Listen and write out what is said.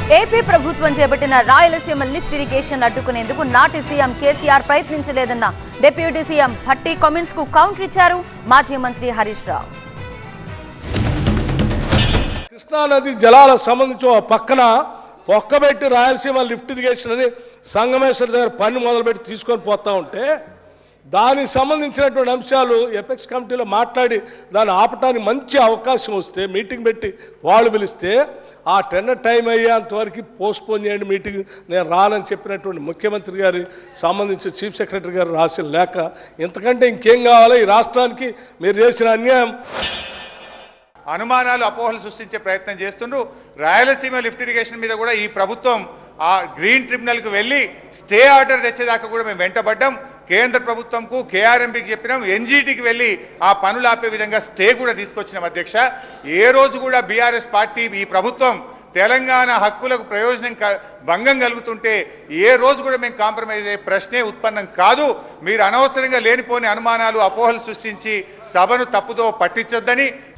AP ప్రభుత్వం చేపట్టిన Rayalaseema lift irrigation అడ్డుకునేందుకు నాటి సీఎం కేసీఆర్ ప్రయత్నించలేదన్న డిప్యూటీ సీఎం భట్టి కామెంట్స్ కు కౌంటర్ ఇచ్చారు మాజీ మంత్రి హరీష్ రావు కృష్ణానది జలాలకు సంబంధించి ఒక పక్కన పొక్కబెట్టి రాయలసీమ లిఫ్ట్ ఇరిగేషన్ అని సంగమేశ్వర దగ్గర పని మొదలుపెట్టి తీసుకొని పోతా ఉంటే దానికి సంబంధించినటువంటి అంశాలు ఎపెక్స్ కమిటీలో మాట్లాడి దాన్ని ఆపటానికి మంచి అవకాశం వస్తే మీటింగ్ పెట్టి వాళ్ళు పిలిస్తే ఆ టెండర్ టైం అయ్యేంత వరకు పోస్ట్పోన్ చేయండి మీటింగ్ నేను రానని చెప్పినటువంటి ముఖ్యమంత్రి గారి సంబంధించి చీఫ్ సెక్రటరీ గారు రాసిన లేక ఇంతకంటే ఇంకేం కావాలో ఈ రాష్ట్రానికి మీరు చేసిన అన్యాయం అనుమానాలు అపోహలు సృష్టించే ప్రయత్నం చేస్తుండ్రు రాయలసీమ లిఫ్ట్ ఇరిగేషన్ మీద కూడా ఈ ప్రభుత్వం ఆ గ్రీన్ ట్రిబ్యునల్కి వెళ్ళి స్టే ఆర్డర్ తెచ్చేదాకా కూడా మేము వెంటబడ్డాం కేంద్ర ప్రభుత్వంకు కేఆర్ఎంబికి చెప్పినాం ఎన్జీటీకి వెళ్ళి ఆ పనులు ఆపే విధంగా స్టే కూడా తీసుకొచ్చినాం అధ్యక్ష ఏ రోజు కూడా బీఆర్ఎస్ పార్టీ ఈ ప్రభుత్వం తెలంగాణ హక్కులకు ప్రయోజనం క- భంగం కలుగుతుంటే ఏ రోజు కూడా మేము కాంప్రమైజ్ అయ్యే ప్రశ్నే ఉత్పన్నం కాదు మీరు అనవసరంగా లేనిపోని అనుమానాలు అపోహలు సృష్టించి సభను తప్పుదో పట్టించొద్దని